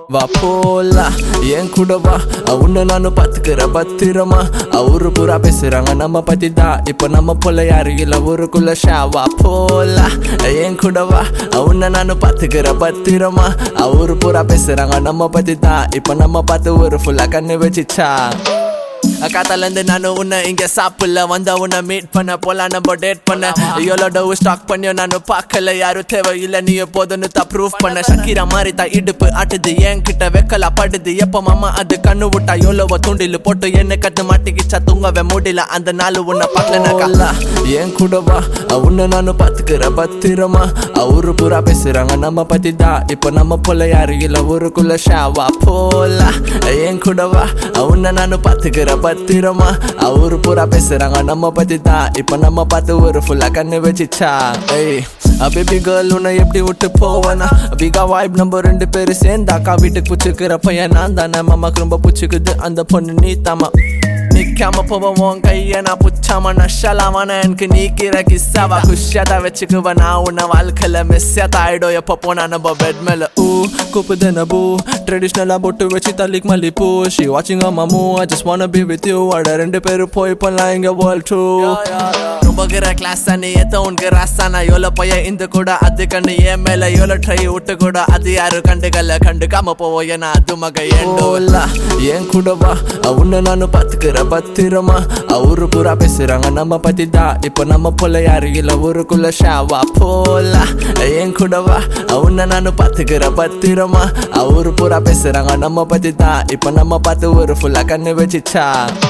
வா போலா என் கூட வா உன்னை நானும் பாத்துக்கிற பத்திரமா ஊரு பூரா பேசுறாங்க நம்ம பத்தி தான் இப்ப நம்ம போல யாரு இல்ல ஊருக்குள்ள ஷாவா போலா என் கூட வா உன்னை நானும் பாத்துக்கிற பத்திரமா ஊரு பூரா பேசுறாங்க நம்ம பத்தி தான் இப்ப நம்ம பார்த்து ஒரு ஃபுல்லா கண்ணு வச்சுச்சா காத்தால இருந்து நானும் உன்னை இங்க சாப்பிடல வந்த உன்னை மீட் பண்ண போலாம் நம்ம டேட் பண்ண எவ்வளோ டவு ஸ்டாக் பண்ணியோ நானும் பார்க்கல யாரும் தேவையில்லை நீ போதும்னு தான் ப்ரூஃப் பண்ண ஷக்கீரா மாதிரி தான் இடுப்பு ஆட்டுது என் கிட்ட வெக்கலா படுது எப்ப மாமா அது கண்ணு விட்டா எவ்வளோ தூண்டில் போட்டு என்ன கட்டு மாட்டிக்கிச்சா தூங்கவே முடியல அந்த நாள் உன்னை பார்க்கலனாக்கா என் கூட வா உன்னை நானும் பாத்துக்கிற பத்திரமா ஊரு பூரா பேசுறாங்க நம்ம பத்தி தான் இப்போ நம்ம போல யாரு இல்ல ஊருக்குள்ள ஷாவா போலா என் கூட வா உன்னை நானும் பாத்துக்கிற பத்திரமா ஊரு பூரா பேசுறாங்க நம்ம பத்தி தான் இப்போ நம்ம பார்த்து ஒரு ஃபுல்லா கண்ணு வச்சுச்சா ஏய் பேபி கேர்ள் உன்னை எப்படி விட்டு போவேனா பிகா வாய்ப் நம்ம ரெண்டு பேரும் சேர்ந்தாக்கா வீட்டுக்கு பிடிச்சிக்கிற பையன் நான் தானே மாமாக்கு ரொம்ப பிடிச்சிக்குது அந்த பொண்ணு நீ தாமா நிக்காம போவோம் கைய நான் புச்சாம நஷலாமான எனக்கு நீக்கிற கிஸ்ஸாவா குஷியாதா வச்சுக்குவ நான் உன்ன வாழ்க்கையில மிஸ்ஸாத்தா ஆயிடும் எப்போ போனா நம்ம பெட் மேல ஊ கூப்புதுன பூ ட்ரெடிஷ்னலா பொட்டு வச்சு தள்ளிக்கு மல்லி பூ ஷி வாட்சிங் அம்மா மூ I just wanna be with you அட ரெண்டு பேரும் போய் பண்ணலாம் இங்க வேர்ல்ட் டூ ரொம்ப கிற கிளாஸ் நீ எத்த உனக்கு ராசானா எவ்வளோ பையன் இந்த கூட அது கண்ணு என் மேல எவ்வளோ ட்ரை விட்டு கூட அது யாரும் கண்டுக்கல கண்டுக்காம போவோம் ஏன்னா அது மக ஏண்டோல என் கூட வா உன்னை நானும் பாத்துக்கிற பத்திரமா ஊரு பூரா பேசுறாங்க நம்ம பத்தி தான் இப்போ நம்ம போல யாரு இல்ல ஊருக்குள்ள ஷாவா போலா என் கூட வா உன்னை நானும் பாத்துக்கிற பத்திரமா ஊரு பூரா பேசுறாங்க நம்ம பத்தி தான் இப்போ நம்ம பார்த்து ஒரு ஃபுல்லா கண்ணு வச்சுச்சா